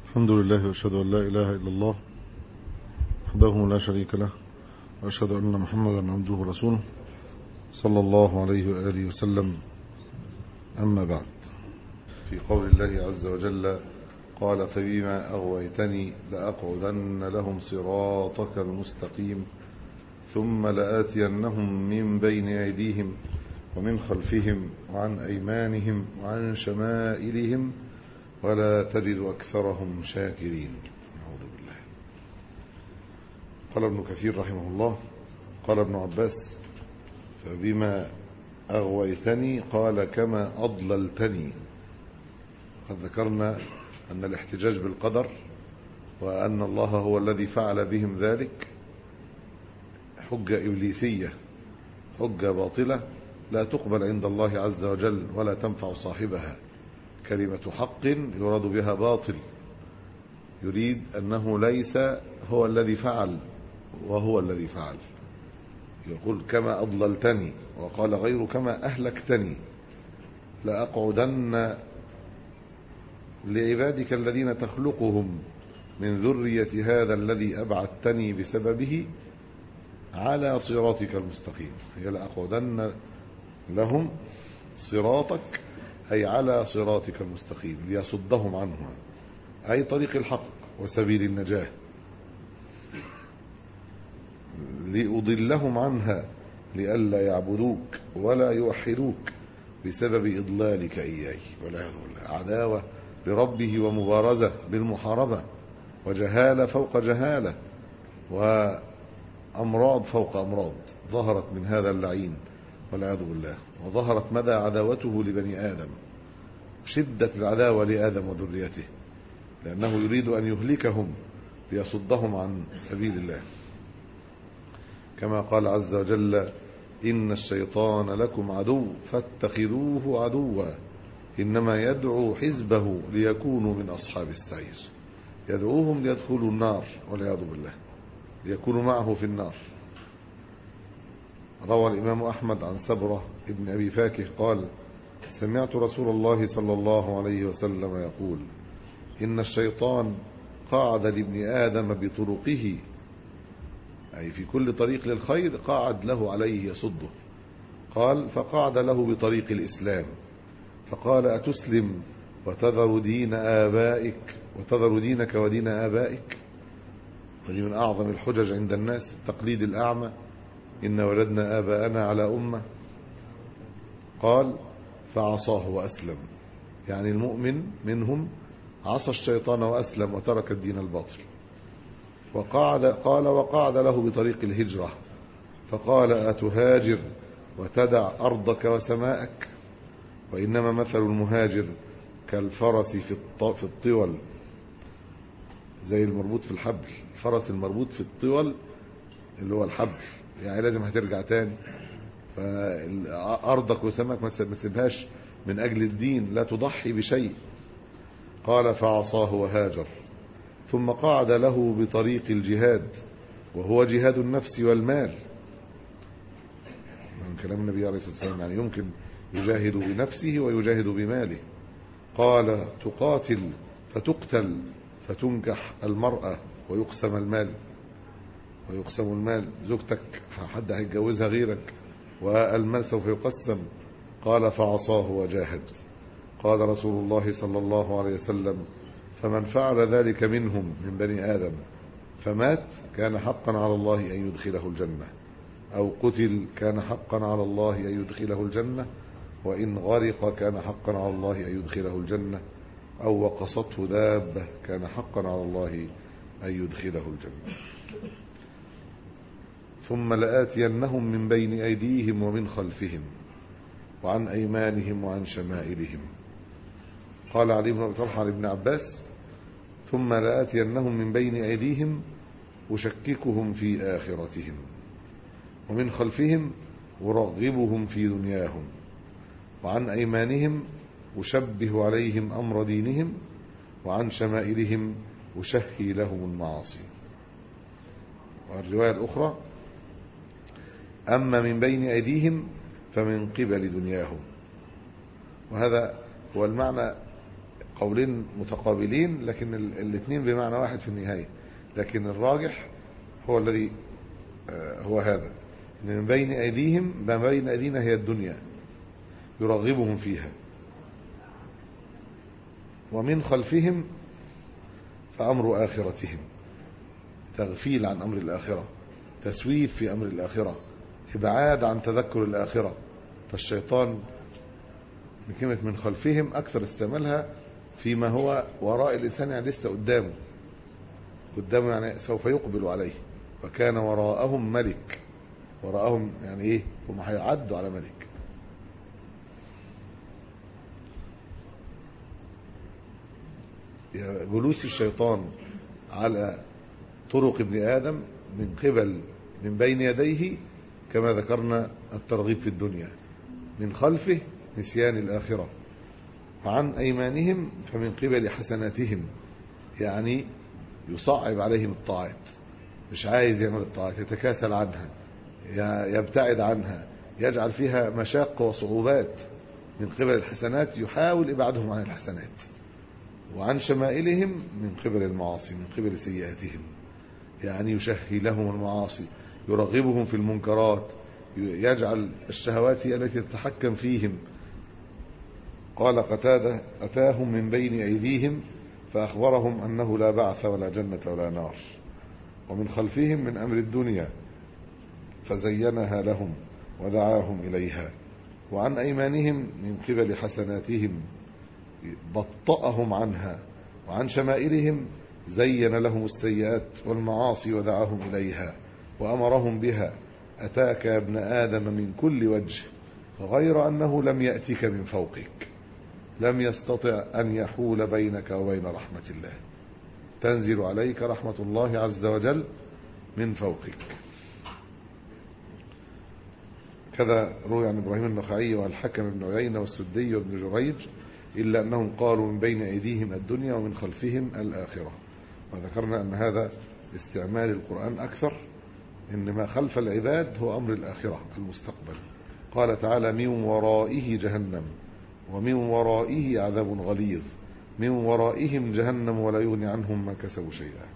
الحمد لله واشهد ان لا اله الا الله وحده لا شريك له واشهد ان محمدا عبده ورسوله صلى الله عليه واله وسلم اما بعد في قول الله عز وجل قال فبما اغويتني لاقعدن لهم صراطك المستقيم ثم لاتينهم من بين ايديهم ومن خلفهم وعن ايمانهم وعن شمائلهم ولا تجد أكثرهم شاكرين نعوذ بالله قال ابن كثير رحمه الله قال ابن عباس فبما أغويتني قال كما أضللتني قد ذكرنا أن الاحتجاج بالقدر وأن الله هو الذي فعل بهم ذلك حجة إبليسية حجة باطلة لا تقبل عند الله عز وجل ولا تنفع صاحبها كلمة حق يراد بها باطل يريد أنه ليس هو الذي فعل وهو الذي فعل يقول كما أضللتني وقال غير كما أهلكتني لأقعدن لعبادك الذين تخلقهم من ذرية هذا الذي أبعدتني بسببه على صراطك المستقيم هي لأقعدن لهم صراطك أي على صراطك المستقيم ليصدهم عنه أي طريق الحق وسبيل النجاة لأضلهم عنها لئلا يعبدوك ولا يوحدوك بسبب إضلالك إياي والعياذ بالله عداوة لربه ومبارزة بالمحاربة وجهالة فوق جهالة وأمراض فوق أمراض ظهرت من هذا اللعين والعياذ بالله وظهرت مدى عداوته لبني آدم شدة العداوة لآدم وذريته لأنه يريد أن يهلكهم ليصدهم عن سبيل الله كما قال عز وجل إن الشيطان لكم عدو فاتخذوه عدوا إنما يدعو حزبه ليكونوا من أصحاب السعير يدعوهم ليدخلوا النار والعياذ بالله ليكونوا معه في النار روى الإمام أحمد عن سبرة ابن أبي فاكه قال سمعت رسول الله صلى الله عليه وسلم يقول إن الشيطان قاعد لابن آدم بطرقه أي في كل طريق للخير قاعد له عليه يصده قال فقعد له بطريق الإسلام فقال أتسلم وتذر دين آبائك وتذر دينك ودين آبائك ودي من أعظم الحجج عند الناس التقليد الأعمى إن ولدنا آباءنا على أمة قال فعصاه وأسلم يعني المؤمن منهم عصى الشيطان وأسلم وترك الدين الباطل وقعد قال وقعد له بطريق الهجرة فقال أتهاجر وتدع أرضك وسماءك وإنما مثل المهاجر كالفرس في في الطول زي المربوط في الحبل الفرس المربوط في الطول اللي هو الحبل يعني لازم هترجع تاني فأرضك وسماك ما تسيبهاش من أجل الدين لا تضحي بشيء قال فعصاه وهاجر ثم قعد له بطريق الجهاد وهو جهاد النفس والمال من كلام النبي عليه الصلاة والسلام يعني يمكن يجاهد بنفسه ويجاهد بماله قال تقاتل فتقتل فتنكح المرأة ويقسم المال ويقسم المال زوجتك حد هيتجوزها غيرك والمال سوف يقسم قال فعصاه وجاهد قال رسول الله صلى الله عليه وسلم فمن فعل ذلك منهم من بني آدم فمات كان حقا على الله أن يدخله الجنة أو قتل كان حقا على الله أن يدخله الجنة وإن غرق كان حقا على الله أن يدخله الجنة أو وقصته دابة كان حقا على الله أن يدخله الجنة ثم لآتينهم من بين أيديهم ومن خلفهم وعن أيمانهم وعن شمائلهم قال علي بن أبي طلحة لابن عباس ثم لآتينهم من بين أيديهم أشككهم في آخرتهم ومن خلفهم أرغبهم في دنياهم وعن أيمانهم أشبه عليهم أمر دينهم وعن شمائلهم أشهي لهم المعاصي والرواية الأخرى أما من بين أيديهم فمن قبل دنياهم وهذا هو المعنى قولين متقابلين لكن الاثنين بمعنى واحد في النهاية لكن الراجح هو الذي هو هذا إن من بين أيديهم ما بين أيدينا هي الدنيا يرغبهم فيها ومن خلفهم فأمر آخرتهم تغفيل عن أمر الآخرة تسويف في أمر الآخرة إبعاد عن تذكر الآخرة فالشيطان من كلمة من خلفهم أكثر استعمالها فيما هو وراء الإنسان يعني لسه قدامه قدامه يعني سوف يقبل عليه وكان وراءهم ملك وراءهم يعني إيه هم هيعدوا على ملك جلوس الشيطان على طرق ابن آدم من قبل من بين يديه كما ذكرنا الترغيب في الدنيا من خلفه نسيان الآخرة وعن أيمانهم فمن قبل حسناتهم يعني يصعب عليهم الطاعات مش عايز يعمل الطاعات يتكاسل عنها يبتعد عنها يجعل فيها مشاق وصعوبات من قبل الحسنات يحاول إبعادهم عن الحسنات وعن شمائلهم من قبل المعاصي من قبل سيئاتهم يعني يشهي لهم المعاصي يرغبهم في المنكرات يجعل الشهوات التي تتحكم فيهم قال قتادة أتاهم من بين أيديهم فأخبرهم أنه لا بعث ولا جنة ولا نار ومن خلفهم من أمر الدنيا فزينها لهم ودعاهم إليها وعن أيمانهم من قبل حسناتهم بطأهم عنها وعن شمائلهم زين لهم السيئات والمعاصي ودعاهم إليها وأمرهم بها أتاك يا ابن آدم من كل وجه غير أنه لم يأتك من فوقك لم يستطع أن يحول بينك وبين رحمة الله تنزل عليك رحمة الله عز وجل من فوقك كذا روي عن إبراهيم النخعي والحكم بن عيينة والسدي وابن جريج إلا أنهم قالوا من بين أيديهم الدنيا ومن خلفهم الآخرة وذكرنا أن هذا استعمال القرآن أكثر إن ما خلف العباد هو أمر الآخرة المستقبل قال تعالى من ورائه جهنم ومن ورائه عذاب غليظ من ورائهم جهنم ولا يغني عنهم ما كسبوا شيئا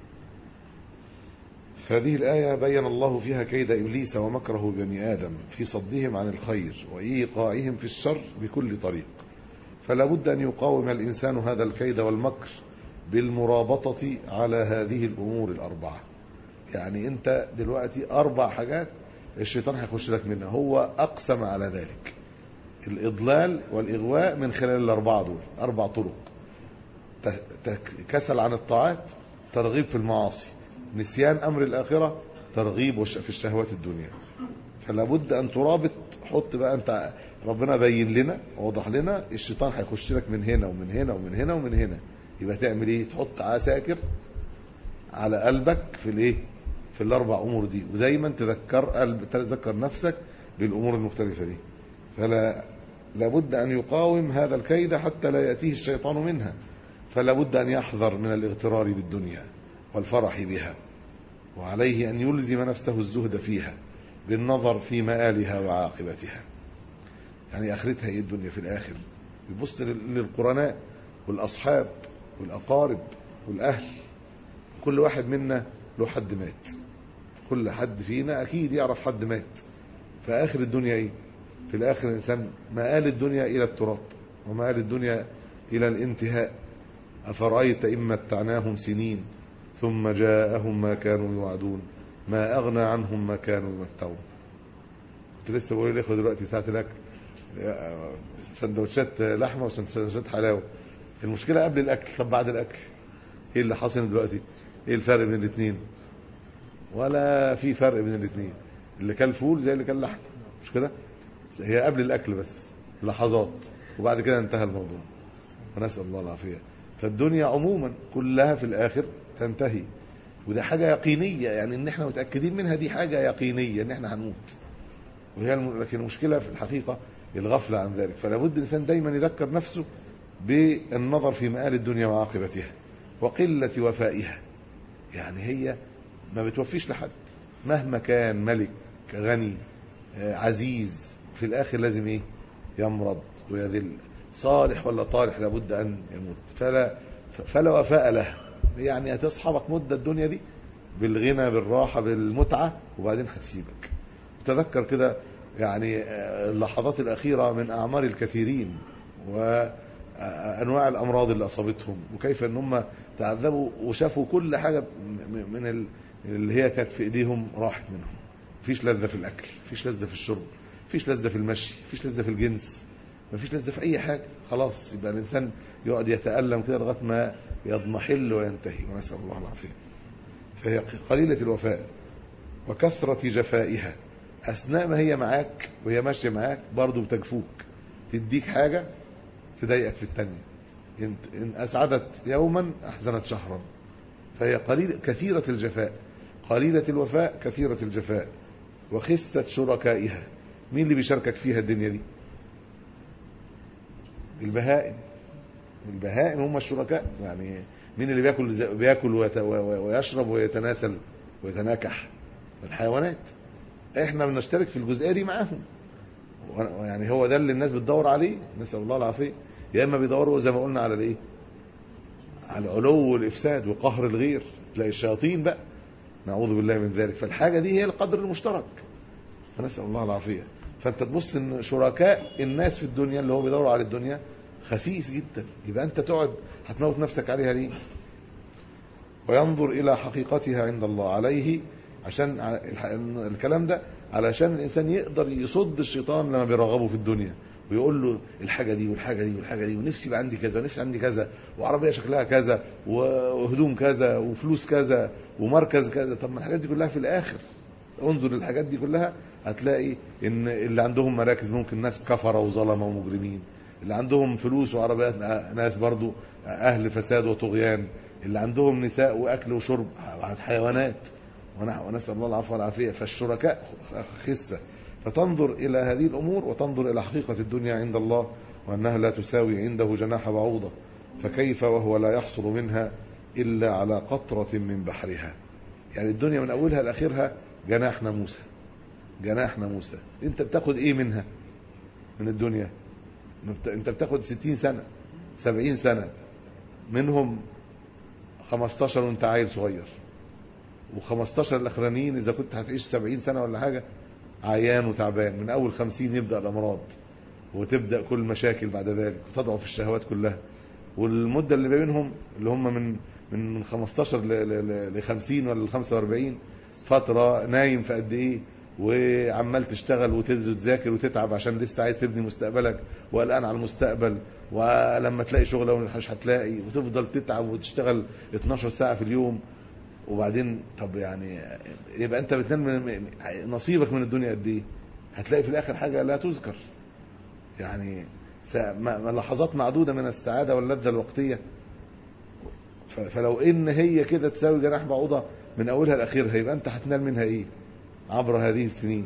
هذه الآية بين الله فيها كيد إبليس ومكره بني آدم في صدهم عن الخير وإيقاعهم في الشر بكل طريق فلا بد أن يقاوم الإنسان هذا الكيد والمكر بالمرابطة على هذه الأمور الأربعة يعني أنت دلوقتي أربع حاجات الشيطان هيخش لك منها هو أقسم على ذلك الإضلال والإغواء من خلال الأربعة دول أربع طرق كسل عن الطاعات ترغيب في المعاصي نسيان أمر الآخرة ترغيب في الشهوات الدنيا فلا بد أن ترابط حط بقى أنت ربنا بين لنا ووضح لنا الشيطان هيخش لك من هنا ومن هنا ومن هنا ومن هنا يبقى تعمل ايه تحط عساكر على قلبك في الايه في الاربع امور دي ودايما تذكر قلب تذكر نفسك بالامور المختلفه دي فلا لابد ان يقاوم هذا الكيد حتى لا ياتيه الشيطان منها فلا بد ان يحذر من الاغترار بالدنيا والفرح بها وعليه ان يلزم نفسه الزهد فيها بالنظر في مآلها وعاقبتها يعني اخرتها ايه الدنيا في الاخر يبص للقرناء والاصحاب والاقارب والاهل كل واحد منا له حد مات كل حد فينا اكيد يعرف حد مات فاخر الدنيا ايه في الاخر الانسان مآل الدنيا الى التراب ومآل الدنيا الى الانتهاء افرايت ان متعناهم سنين ثم جاءهم ما كانوا يوعدون ما اغنى عنهم ما كانوا يمتعون كنت لسه بقول للاخوه دلوقتي ساعه الاكل سندوتشات لحمه وسندوتشات حلاوه المشكله قبل الاكل طب بعد الاكل ايه اللي حاصل دلوقتي ايه الفرق بين الاثنين ولا في فرق بين الاثنين اللي كان فول زي اللي كان لحم مش كده هي قبل الاكل بس لحظات وبعد كده انتهى الموضوع ونسال الله العافيه فالدنيا عموما كلها في الاخر تنتهي وده حاجه يقينيه يعني ان احنا متاكدين منها دي حاجه يقينيه ان احنا هنموت وهي لكن المشكله في الحقيقه الغفله عن ذلك فلا بد الانسان دايما يذكر نفسه بالنظر في مآل الدنيا وعاقبتها وقله وفائها يعني هي ما بتوفيش لحد مهما كان ملك غني عزيز في الاخر لازم ايه يمرض ويذل صالح ولا طالح لابد أن يموت فلا فلا وفاء له يعني هتصحبك مدة الدنيا دي بالغنى بالراحة بالمتعة وبعدين هتسيبك تذكر كده يعني اللحظات الأخيرة من أعمار الكثيرين وأنواع الأمراض اللي أصابتهم وكيف أن هم تعذبوا وشافوا كل حاجة من اللي هي كانت في إيديهم راحت منهم مفيش لذة في الأكل مفيش لذة في الشرب مفيش لذة في المشي مفيش لذة في الجنس مفيش لذة في أي حاجة خلاص يبقى الإنسان يقعد يتألم كده لغاية ما يضمحل وينتهي ونسأل الله العافية فهي قليلة الوفاء وكثرة جفائها أثناء ما هي معاك وهي ماشية معاك برضو بتجفوك تديك حاجة تضايقك في التانية إن أسعدت يوما أحزنت شهرا فهي قليل كثيرة الجفاء قليلة الوفاء كثيرة الجفاء وخسة شركائها مين اللي بيشاركك فيها الدنيا دي البهائم البهائم هم الشركاء يعني مين اللي بياكل بياكل ويشرب ويتناسل ويتناكح الحيوانات احنا بنشترك في الجزئيه دي معاهم يعني هو ده اللي الناس بتدور عليه نسال الله العافيه يا اما بيدوروا زي ما قلنا على الايه على العلو والافساد وقهر الغير تلاقي الشياطين بقى نعوذ بالله من ذلك فالحاجه دي هي القدر المشترك فنسال الله العافيه فانت تبص ان شركاء الناس في الدنيا اللي هو بيدوروا على الدنيا خسيس جدا يبقى انت تقعد هتموت نفسك عليها ليه وينظر الى حقيقتها عند الله عليه عشان الكلام ده علشان الانسان يقدر يصد الشيطان لما بيرغبه في الدنيا ويقول له الحاجه دي والحاجه دي والحاجه دي ونفسي يبقى عندي كذا ونفسي عندي كذا وعربيه شكلها كذا وهدوم كذا وفلوس كذا ومركز كذا طب ما الحاجات دي كلها في الاخر انظر للحاجات دي كلها هتلاقي ان اللي عندهم مراكز ممكن ناس كفره وظلمه ومجرمين اللي عندهم فلوس وعربيات ناس برضو اهل فساد وطغيان اللي عندهم نساء واكل وشرب حيوانات ونسال الله العفو والعافيه فالشركاء خسه فتنظر الى هذه الامور وتنظر الى حقيقه الدنيا عند الله وانها لا تساوي عنده جناح بعوضه فكيف وهو لا يحصل منها الا على قطره من بحرها يعني الدنيا من اولها لاخرها جناح ناموسه جناح ناموسه انت بتاخد ايه منها من الدنيا انت بتاخد ستين سنة سبعين سنة منهم خمستاشر وانت عيل صغير وخمستاشر الاخرانيين اذا كنت هتعيش سبعين سنة ولا حاجة عيان وتعبان من اول خمسين يبدأ الامراض وتبدأ كل المشاكل بعد ذلك وتضعف الشهوات كلها والمدة اللي بينهم اللي هم من من من 15 ل 50 ولا ل 45 فترة نايم في قد ايه وعمال تشتغل وتذاكر وتتعب عشان لسه عايز تبني مستقبلك وقلقان على المستقبل ولما تلاقي شغل مش هتلاقي وتفضل تتعب وتشتغل 12 ساعة في اليوم وبعدين طب يعني يبقى انت بتنام من نصيبك من الدنيا قد ايه؟ هتلاقي في الاخر حاجة لا تذكر يعني لحظات معدودة من السعادة واللذة الوقتية فلو ان هي كده تساوي جناح بعوضة من اولها لاخرها يبقى انت هتنال منها ايه؟ عبر هذه السنين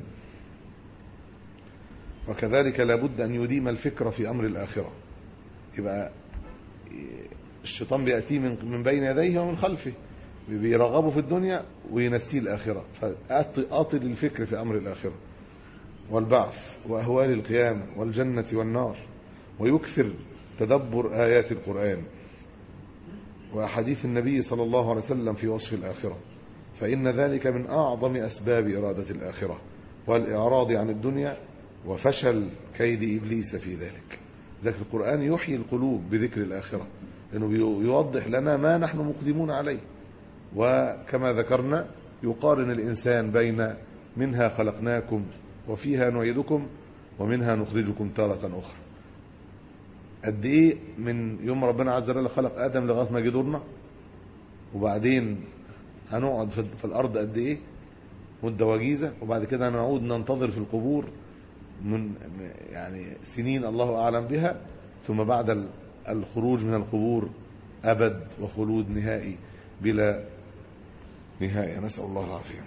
وكذلك لابد أن يديم الفكر في أمر الآخرة يبقى الشيطان بيأتيه من من بين يديه ومن خلفه بيرغبه في الدنيا وينسيه الآخرة فأطل الفكر في أمر الآخرة والبعث وأهوال القيامة والجنة والنار ويكثر تدبر آيات القرآن وأحاديث النبي صلى الله عليه وسلم في وصف الآخرة فإن ذلك من أعظم أسباب إرادة الآخرة والإعراض عن الدنيا وفشل كيد إبليس في ذلك ذلك القرآن يحيي القلوب بذكر الآخرة لأنه يوضح لنا ما نحن مقدمون عليه وكما ذكرنا يقارن الإنسان بين منها خلقناكم وفيها نعيدكم ومنها نخرجكم تارة أخرى قد إيه من يوم ربنا عز وجل خلق آدم لغاية ما جه دورنا وبعدين هنقعد في الارض قد ايه مده وجيزه وبعد كده نعود ننتظر في القبور من يعني سنين الله اعلم بها ثم بعد الخروج من القبور ابد وخلود نهائي بلا نهايه نسال الله العافيه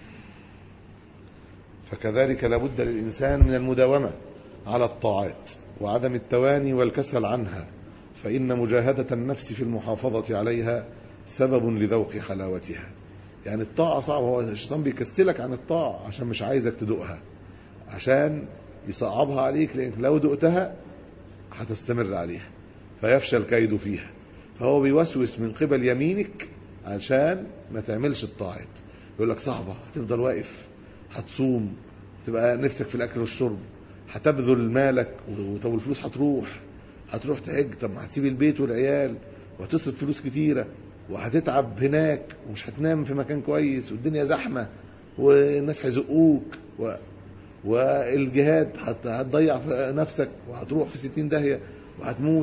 فكذلك لابد للانسان من المداومه على الطاعات وعدم التواني والكسل عنها فان مجاهده النفس في المحافظه عليها سبب لذوق حلاوتها يعني الطاعة صعبة هو الشيطان بيكسلك عن الطاعة عشان مش عايزك تدوقها عشان يصعبها عليك لأن لو دقتها هتستمر عليها فيفشل كيده فيها فهو بيوسوس من قبل يمينك عشان ما تعملش الطاعات يقول لك صعبة هتفضل واقف هتصوم تبقى نفسك في الأكل والشرب هتبذل مالك وطب الفلوس هتروح هتروح تحج طب ما هتسيب البيت والعيال وهتصرف فلوس كتيرة وهتتعب هناك ومش هتنام في مكان كويس والدنيا زحمة والناس هيزقوك و... والجهاد هت- هتضيع في نفسك وهتروح في ستين داهية وهتموت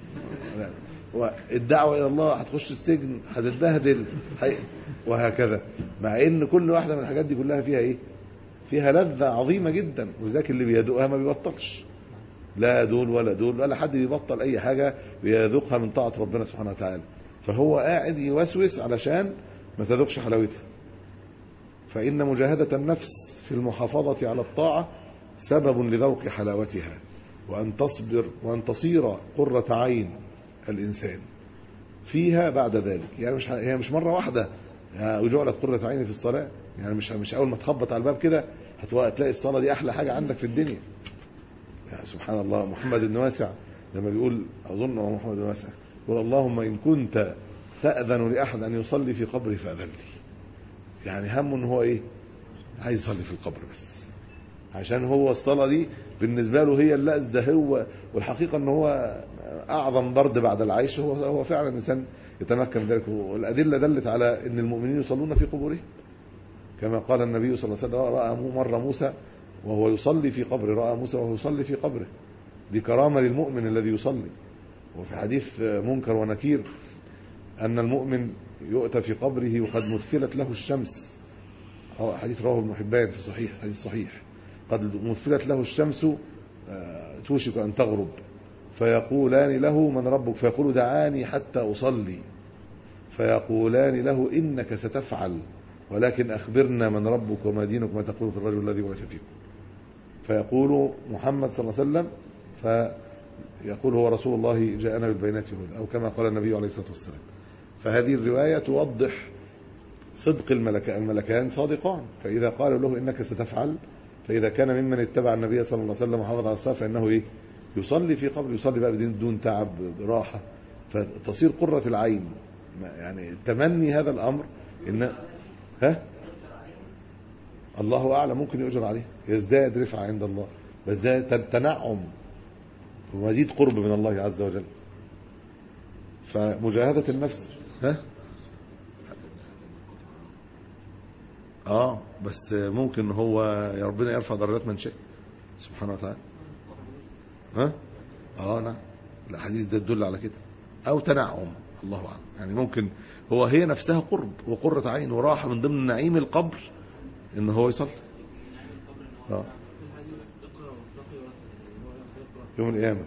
والدعوة إلى الله هتخش السجن هتتبهدل هي- وهكذا مع إن كل واحدة من الحاجات دي كلها فيها إيه؟ فيها لذة عظيمة جدا وذاك اللي بيدوقها ما بيبطلش لا دول ولا دول ولا حد بيبطل أي حاجة بيذوقها من طاعة ربنا سبحانه وتعالى فهو قاعد يوسوس علشان ما تذوقش حلاوتها فإن مجاهدة النفس في المحافظة على الطاعة سبب لذوق حلاوتها وأن تصبر وأن تصير قرة عين الإنسان فيها بعد ذلك يعني مش هي مش مرة واحدة وجعلت قرة عيني في الصلاة يعني مش مش أول ما تخبط على الباب كده هتلاقي تلاقي الصلاة دي أحلى حاجة عندك في الدنيا يعني سبحان الله محمد بن واسع لما بيقول أظن هو محمد بن واسع يقول اللهم إن كنت تأذن لأحد أن يصلي في قبري فأذن لي يعني همه ان هو ايه عايز يصلي في القبر بس عشان هو الصلاه دي بالنسبه له هي اللذه هو والحقيقه ان هو اعظم برد بعد العيش هو هو فعلا انسان يتمكن من ذلك والادله دلت على ان المؤمنين يصلون في قبورهم كما قال النبي صلى الله عليه وسلم راى مره موسى وهو يصلي في قبره راى موسى وهو يصلي في قبره دي كرامه للمؤمن الذي يصلي وفي حديث منكر ونكير ان المؤمن يؤتى في قبره وقد مثلت له الشمس أو حديث رواه ابن حبان في صحيح حديث صحيح قد مثلت له الشمس آه، توشك أن تغرب فيقولان له من ربك فيقول دعاني حتى أصلي فيقولان له إنك ستفعل ولكن أخبرنا من ربك وما دينك وما تقول في الرجل الذي بعث فيكم فيقول محمد صلى الله عليه وسلم فيقول هو رسول الله جاءنا بالبينات والهدى أو كما قال النبي عليه الصلاة والسلام فهذه الرواية توضح صدق الملك الملكان صادقان فإذا قالوا له إنك ستفعل فإذا كان ممن اتبع النبي صلى الله عليه وسلم وحافظ على الصلاة فإنه إيه يصلي في قبر يصلي بقى بدون دون تعب براحة فتصير قرة العين ما- يعني تمني هذا الأمر إن ها الله أعلم ممكن يؤجر عليه يزداد رفعة عند الله بس ده تن- تنعم ومزيد قرب من الله عز وجل فمجاهدة النفس ها اه بس ممكن هو يا ربنا يرفع درجات من شاء سبحانه وتعالى ها اه نعم الاحاديث ده تدل على كده او تنعم الله اعلم يعني ممكن هو هي نفسها قرب وقرة عين وراحة من ضمن نعيم القبر ان هو يصلي اه يوم القيامة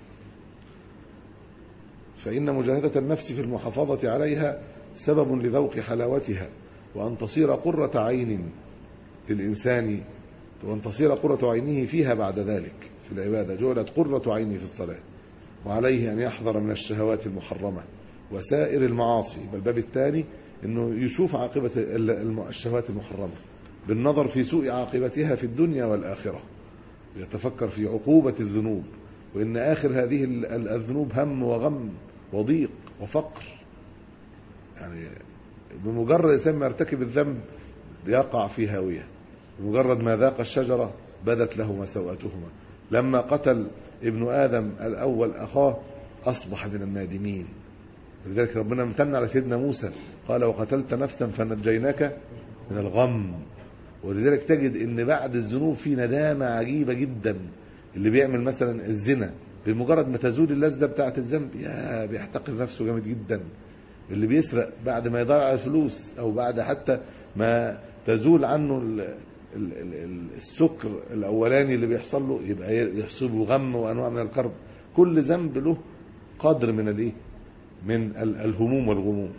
فإن مجاهدة النفس في المحافظة عليها سبب لذوق حلاوتها وأن تصير قرة عين للإنسان وأن تصير قرة عينه فيها بعد ذلك في العبادة جعلت قرة عينه في الصلاة وعليه أن يحذر من الشهوات المحرمة وسائر المعاصي بل الباب الثاني أنه يشوف عاقبة ال- الم- الشهوات المحرمة بالنظر في سوء عاقبتها في الدنيا والآخرة يتفكر في عقوبة الذنوب وإن آخر هذه ال- ال- الذنوب هم وغم وضيق وفقر يعني بمجرد الإنسان ما يرتكب الذنب يقع في هاوية بمجرد ما ذاق الشجرة بدت له سوءتهما لما قتل ابن آدم الأول أخاه أصبح من النادمين ولذلك ربنا امتن على سيدنا موسى قال وقتلت نفسا فنجيناك من الغم ولذلك تجد ان بعد الذنوب في ندامة عجيبة جدا اللي بيعمل مثلا الزنا بمجرد ما تزول اللذة بتاعة الذنب يا بيحتقر نفسه جامد جدا اللي بيسرق بعد ما يضيع الفلوس او بعد حتى ما تزول عنه ال ال ال ال السكر الاولاني اللي بيحصل له يبقى يحصله غم وانواع من الكرب كل ذنب له قدر من الايه من ال- الهموم والغموم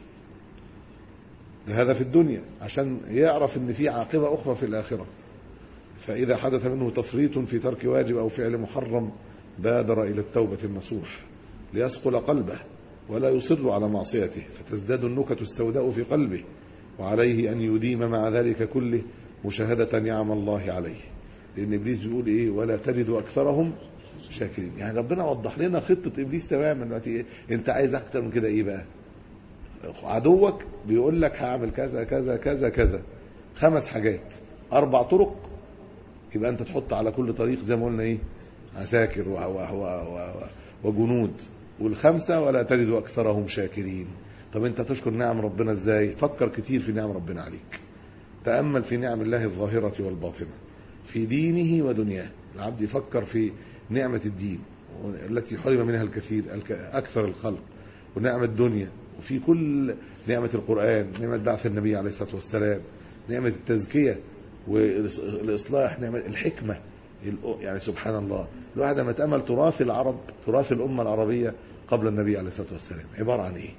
ده هذا في الدنيا عشان يعرف ان في عاقبه اخرى في الاخره فاذا حدث منه تفريط في ترك واجب او فعل محرم بادر الى التوبه النصوح ليثقل قلبه ولا يصر على معصيته فتزداد النكت السوداء في قلبه وعليه ان يديم مع ذلك كله مشاهده نعم الله عليه لان ابليس بيقول ايه ولا تجد اكثرهم شاكرين يعني ربنا وضح لنا خطة إبليس تماما دلوقتي أنت عايز أكتر من كده إيه بقى عدوك بيقول لك هعمل كذا كذا كذا كذا خمس حاجات أربع طرق يبقى أنت تحط على كل طريق زي ما قلنا إيه عساكر و و و و وجنود والخمسة ولا تجد أكثرهم شاكرين طب أنت تشكر نعم ربنا إزاي فكر كتير في نعم ربنا عليك تأمل في نعم الله الظاهرة والباطنة في دينه ودنياه العبد يفكر في نعمة الدين التي حرم منها الكثير أكثر الخلق ونعمة الدنيا وفي كل نعمة القرآن نعمة بعث النبي عليه الصلاة والسلام نعمة التزكية والإصلاح نعمة الحكمة يعني سبحان الله الواحد لما يتأمل تراث العرب تراث الأمة العربية قبل النبي عليه الصلاة والسلام عبارة عن إيه؟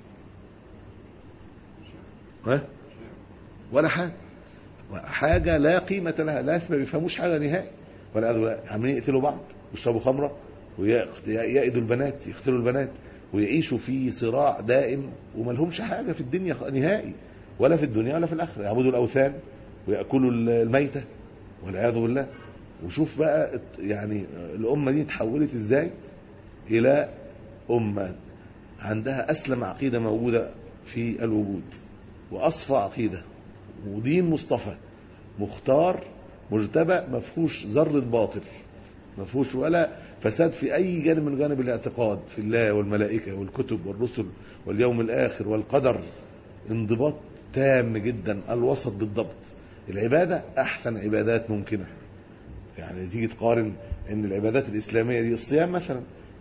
ها؟ ولا حاجة حاجة لا قيمة لها ناس ما بيفهموش حاجة نهائي ولا بالله عاملين يقتلوا بعض ويشربوا خمرة ويأيدوا البنات يقتلوا البنات ويعيشوا في صراع دائم وما لهمش حاجة في الدنيا نهائي ولا في الدنيا ولا في الآخرة يعبدوا الأوثان ويأكلوا الميتة والعياذ بالله وشوف بقى يعني الأمة دي تحولت ازاي إلى أمة عندها أسلم عقيدة موجودة في الوجود وأصفى عقيدة ودين مصطفى مختار مجتبى ما فيهوش ذرة باطل ما فيهوش ولا فساد في أي جانب من جانب الاعتقاد في الله والملائكة والكتب والرسل واليوم الآخر والقدر انضباط تام جدا الوسط بالضبط العبادة أحسن عبادات ممكنة يعني تيجي تقارن ان العبادات الاسلاميه دي الصيام مثلا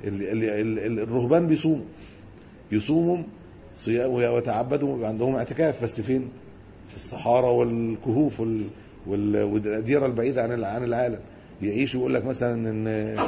الرهبان بيصوموا يصوموا صيام ويتعبدوا عندهم اعتكاف بس فين؟ في الصحارى والكهوف والديره البعيده عن عن العالم يعيشوا يقول لك مثلا ان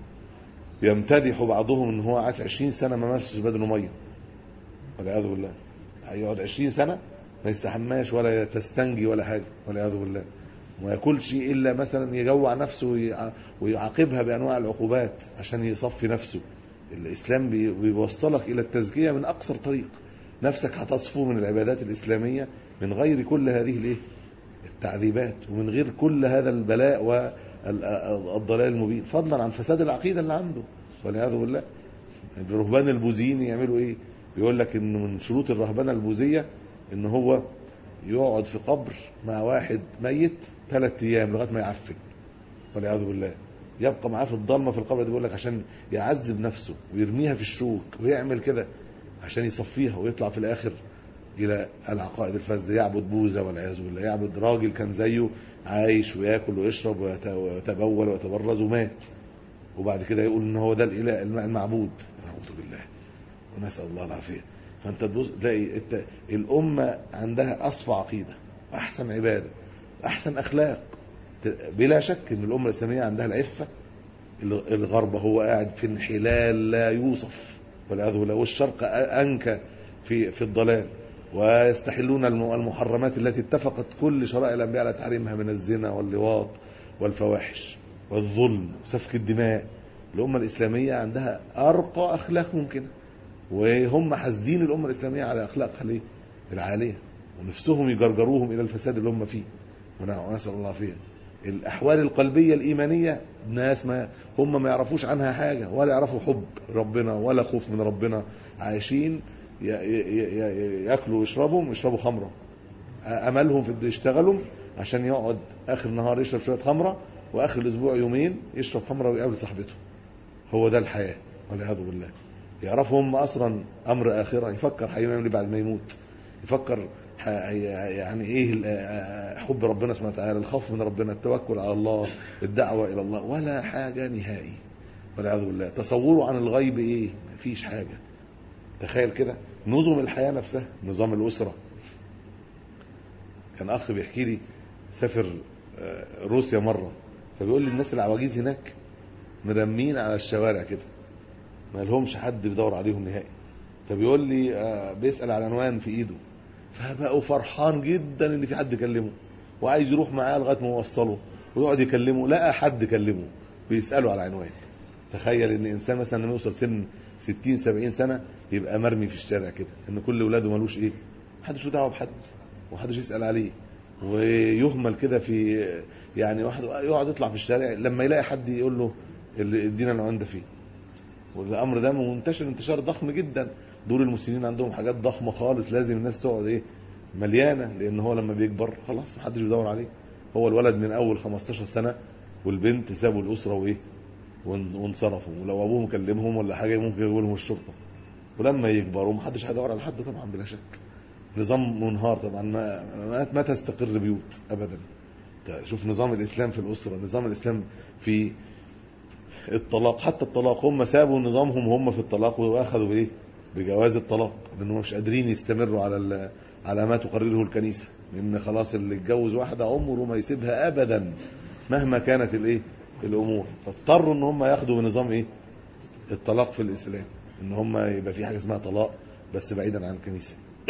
يمتدح بعضهم ان هو عاش 20 سنه ما مسش بدنه ميه والعياذ بالله هيقعد 20 سنه ما يستحماش ولا تستنجي ولا حاجه والعياذ بالله وما ياكلش الا مثلا يجوع نفسه ويعاقبها بانواع العقوبات عشان يصفي نفسه الاسلام بيوصلك الى التزكيه من اقصر طريق نفسك هتصفو من العبادات الاسلاميه من غير كل هذه الايه التعذيبات ومن غير كل هذا البلاء والضلال المبين فضلا عن فساد العقيده اللي عنده والعياذ بالله الرهبان البوذيين يعملوا ايه يقول لك ان من شروط الرهبنه البوذيه ان هو يقعد في قبر مع واحد ميت ثلاث ايام لغايه ما يعفن والعياذ بالله يبقى معاه في الضلمه في القبر دي بيقول لك عشان يعذب نفسه ويرميها في الشوك ويعمل كده عشان يصفيها ويطلع في الاخر الى العقائد الفاسده يعبد بوذا والعياذ بالله يعبد راجل كان زيه عايش وياكل ويشرب ويتبول ويتبرز ومات وبعد كده يقول ان هو ده الاله المعبود نعوذ بالله ونسال الله العافيه فانت تبص تلاقي الامه عندها اصفى عقيده احسن عباده احسن اخلاق بلا شك ان الامه الاسلاميه عندها العفه الغرب هو قاعد في انحلال لا يوصف والعياذ بالله والشرق انكى في في الضلال ويستحلون المحرمات التي اتفقت كل شرائع الانبياء على تحريمها من الزنا واللواط والفواحش والظلم وسفك الدماء الامه الاسلاميه عندها ارقى اخلاق ممكنه وهم حاسدين الامه الاسلاميه على اخلاقها ليه؟ العاليه ونفسهم يجرجروهم الى الفساد اللي هم فيه ونسال الله فيها الاحوال القلبيه الايمانيه ناس ما هم ما يعرفوش عنها حاجه ولا يعرفوا حب ربنا ولا خوف من ربنا عايشين ياكلوا ويشربوا يشربوا خمره املهم في يشتغلوا عشان يقعد اخر النهار يشرب شويه خمره واخر الاسبوع يومين يشرب خمره ويقابل صاحبته هو ده الحياه والعياذ بالله يعرفوا هم اصلا امر اخره يفكر هيعمل ايه بعد ما يموت يفكر يعني ايه حب ربنا سبحانه وتعالى الخوف من ربنا التوكل على الله الدعوه الى الله ولا حاجه نهائي والعياذ بالله تصوره عن الغيب ايه مفيش حاجه تخيل كده نظم الحياه نفسها نظام الاسره كان اخ بيحكي لي سافر روسيا مره فبيقول لي الناس العواجيز هناك مرمين على الشوارع كده ما لهمش حد بيدور عليهم نهائي فبيقول لي بيسال على عنوان في ايده فبقوا فرحان جدا ان في حد كلمه وعايز يروح معاه لغايه ما يوصله ويقعد يكلمه لقى حد كلمه بيساله على عنوان تخيل ان انسان مثلا لما يوصل سن 60 70 سنه يبقى مرمي في الشارع كده ان كل اولاده ملوش ايه محدش له دعوه بحد ومحدش يسال عليه ويهمل كده في يعني واحد يقعد يطلع في الشارع لما يلاقي حد يقول له اللي ادينا نوعين ده فيه والامر ده منتشر انتشار ضخم جدا دول المسلمين عندهم حاجات ضخمه خالص لازم الناس تقعد ايه مليانه لان هو لما بيكبر خلاص محدش بيدور عليه هو الولد من اول 15 سنه والبنت سابوا الاسره وايه وان- وانصرفوا ولو ابوهم كلمهم ولا حاجه ممكن يقول لهم الشرطه ولما يكبروا محدش هيدور على حد طبعا بلا شك نظام منهار طبعا ما ما, ما تستقر بيوت ابدا شوف نظام الاسلام في الاسره نظام الاسلام في الطلاق حتى الطلاق هم سابوا نظامهم هم في الطلاق واخذوا بايه بجواز الطلاق لانهم مش قادرين يستمروا على ال- على ما تقرره الكنيسه لان خلاص اللي اتجوز واحده عمره ما يسيبها ابدا مهما كانت الايه الامور فاضطروا ان هم ياخدوا بنظام ايه الطلاق في الاسلام ان هم يبقى في حاجه اسمها طلاق بس بعيدا عن الكنيسه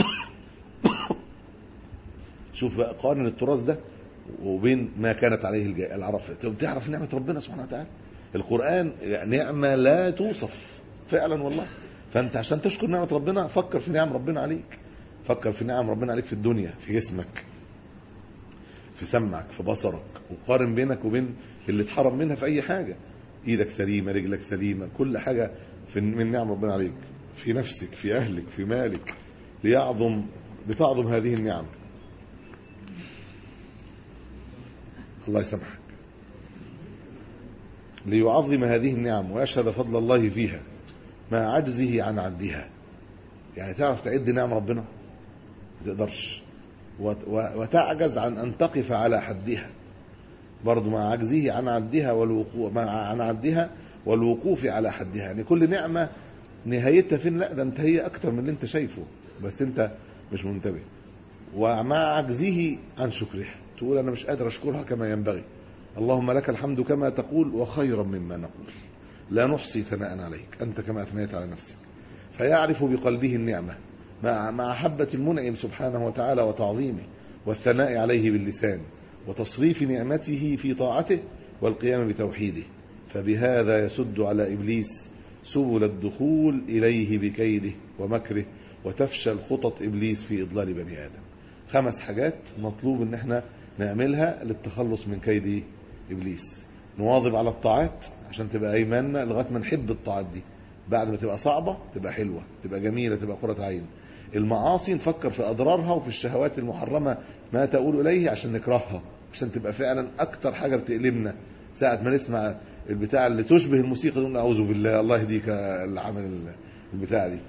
شوف بقى قارن التراث ده وبين ما كانت عليه الج- العرب تعرف نعمه ربنا سبحانه وتعالى القران نعمه لا توصف فعلا والله فانت عشان تشكر نعمه ربنا فكر في نعم ربنا عليك فكر في نعم ربنا عليك في الدنيا في جسمك في سمعك في بصرك وقارن بينك وبين اللي اتحرم منها في اي حاجه ايدك سليمه رجلك سليمه كل حاجه في من نعم ربنا عليك في نفسك في اهلك في مالك ليعظم لتعظم هذه النعم الله يسامحك ليعظم هذه النعم ويشهد فضل الله فيها مع عجزه عن عدها يعني تعرف تعد نعم ربنا ما تقدرش وت- و- وتعجز عن ان تقف على حدها برضه مع عجزه عن عدها والوقوف مع عن عدها والوقوف على حدها يعني كل نعمه نهايتها فين لا ده انت هي اكتر من اللي انت شايفه بس انت مش منتبه ومع عجزه عن شكرها تقول انا مش قادر اشكرها كما ينبغي اللهم لك الحمد كما تقول وخيرا مما نقول لا نحصي ثناء عليك انت كما اثنيت على نفسك فيعرف بقلبه النعمه مع مع حبه المنعم سبحانه وتعالى وتعظيمه والثناء عليه باللسان وتصريف نعمته في طاعته والقيام بتوحيده فبهذا يسد على ابليس سبل الدخول اليه بكيده ومكره وتفشل خطط ابليس في اضلال بني ادم خمس حاجات مطلوب ان احنا نعملها للتخلص من كيد ابليس نواظب على الطاعات عشان تبقى ايماننا لغايه ما نحب الطاعات دي بعد ما تبقى صعبه تبقى حلوه تبقى جميله تبقى قره عين المعاصي نفكر في اضرارها وفي الشهوات المحرمه ما تقول اليه عشان نكرهها عشان تبقى فعلا اكتر حاجه بتألمنا ساعه ما نسمع البتاع اللي تشبه الموسيقى نقول اعوذ بالله الله يهديك اللي عمل البتاع دي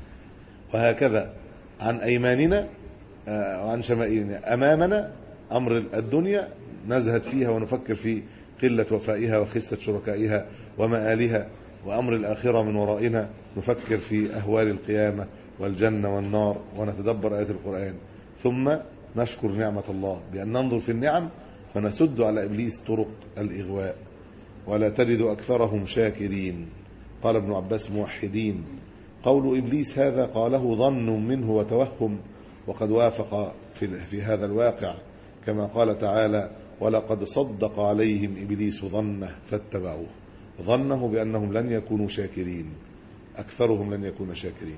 وهكذا عن ايماننا آه، وعن شمائلنا امامنا امر الدنيا نزهد فيها ونفكر في قله وفائها وخسه شركائها ومآلها وامر الاخره من ورائنا نفكر في اهوال القيامه والجنه والنار ونتدبر ايات القران ثم نشكر نعمه الله بان ننظر في النعم فنسد على ابليس طرق الاغواء ولا تجد اكثرهم شاكرين قال ابن عباس موحدين قول ابليس هذا قاله ظن منه وتوهم وقد وافق في في هذا الواقع كما قال تعالى ولقد صدق عليهم ابليس ظنه فاتبعوه ظنه بانهم لن يكونوا شاكرين اكثرهم لن يكونوا شاكرين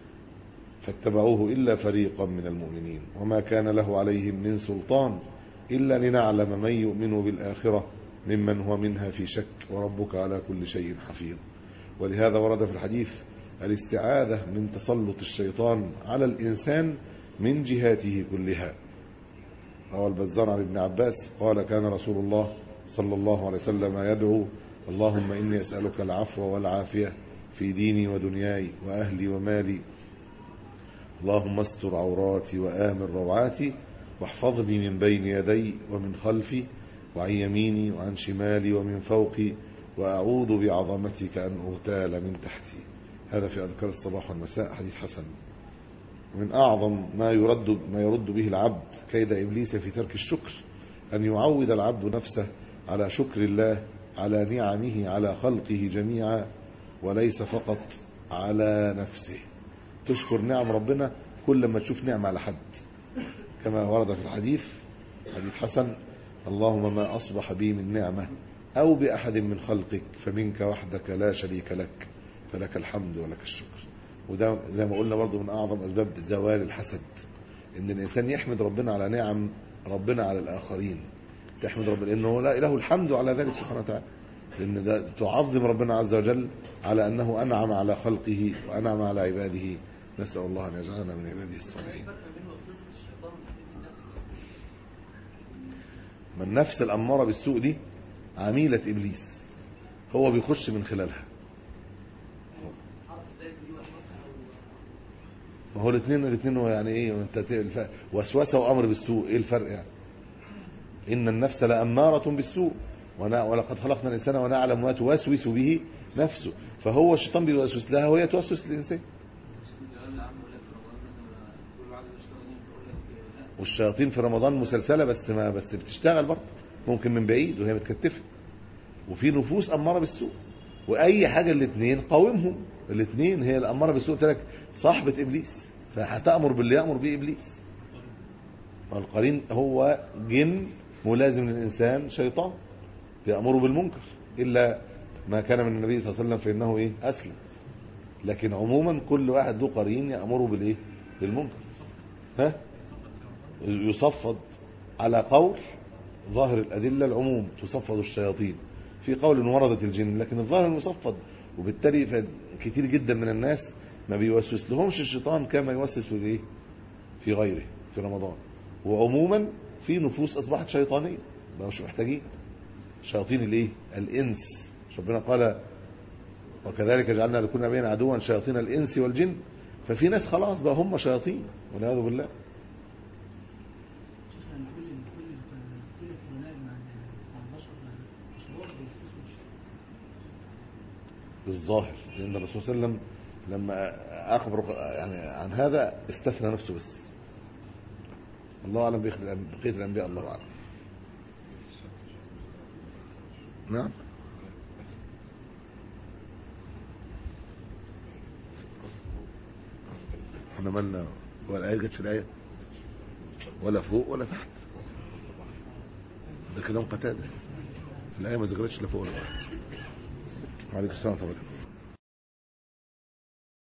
فاتبعوه الا فريقا من المؤمنين وما كان له عليهم من سلطان الا لنعلم من يؤمن بالاخره ممن هو منها في شك وربك على كل شيء حفيظ ولهذا ورد في الحديث الاستعاذه من تسلط الشيطان على الانسان من جهاته كلها روى البزار عن ابن عباس قال كان رسول الله صلى الله عليه وسلم يدعو اللهم اني اسالك العفو والعافيه في ديني ودنياي واهلي ومالي اللهم استر عوراتي وامن روعاتي واحفظني من بين يدي ومن خلفي وعن يميني وعن شمالي ومن فوقي واعوذ بعظمتك ان اغتال من تحتي هذا في اذكار الصباح والمساء حديث حسن من اعظم ما يرد ما يرد به العبد كيد ابليس في ترك الشكر ان يعود العبد نفسه على شكر الله على نعمه على خلقه جميعا وليس فقط على نفسه تشكر نعم ربنا كل ما تشوف نعمه على حد كما ورد في الحديث حديث حسن اللهم ما اصبح بي من نعمه او باحد من خلقك فمنك وحدك لا شريك لك فلك الحمد ولك الشكر وده زي ما قلنا برضو من اعظم اسباب زوال الحسد ان الانسان يحمد ربنا على نعم ربنا على الاخرين تحمد ربنا لانه لا له الحمد على ذلك سبحانه وتعالى لأن ده تعظم ربنا عز وجل على أنه أنعم على خلقه وأنعم على عباده نسأل الله أن يجعلنا من عباده الصالحين ما النفس الأمارة بالسوء دي عميلة إبليس هو بيخش من خلالها ما هو الاثنين الاثنين هو يعني ايه انت ت- الف- وسوسه وامر بالسوء ايه الفرق يعني ان النفس لاماره بالسوء ونا- ولقد خلقنا الانسان ونعلم ما توسوس به نفسه فهو الشيطان بيوسوس لها وهي توسوس للانسان والشياطين في رمضان مسلسله بس ما بس بتشتغل برضه ممكن من بعيد وهي متكتفه وفي نفوس اماره بالسوء واي حاجه الاثنين قاومهم الاثنين هي الاماره بالسوء قلت لك صاحبه ابليس فهتامر باللي يامر به ابليس فالقرين هو جن ملازم للانسان شيطان يامر بالمنكر الا ما كان من النبي صلى الله عليه وسلم فانه ايه اسلم لكن عموما كل واحد له قرين يامره بالايه بالمنكر ها يصفد على قول ظاهر الأدلة العموم تصفد الشياطين في قول وردت الجن لكن الظاهر المصفد وبالتالي ف- كتير جدا من الناس ما بيوسوس لهمش الشيطان كما يوسوس في ايه في غيره في رمضان وعموما في نفوس اصبحت شيطانيه ما مش محتاجين شياطين الايه الانس مش ربنا قال وكذلك جعلنا لكل نبي عدوا شياطين الانس والجن ففي ناس خلاص بقى هم شياطين والعياذ بالله يعني كل كل كل الحيوانات مع مع البشر مش هو بيفوز بالظاهر لان الرسول صلى الله عليه وسلم لما اخبر يعني عن هذا استثنى نفسه بس الله اعلم بقيه الأنب- بقيه الانبياء الله اعلم نعم احنا مالنا ولا ايه جت في الايه ولا فوق ولا تحت ده كلام قتاده في الايه ما ذكرتش لا فوق ولا تحت وعليكم السلام ورحمه الله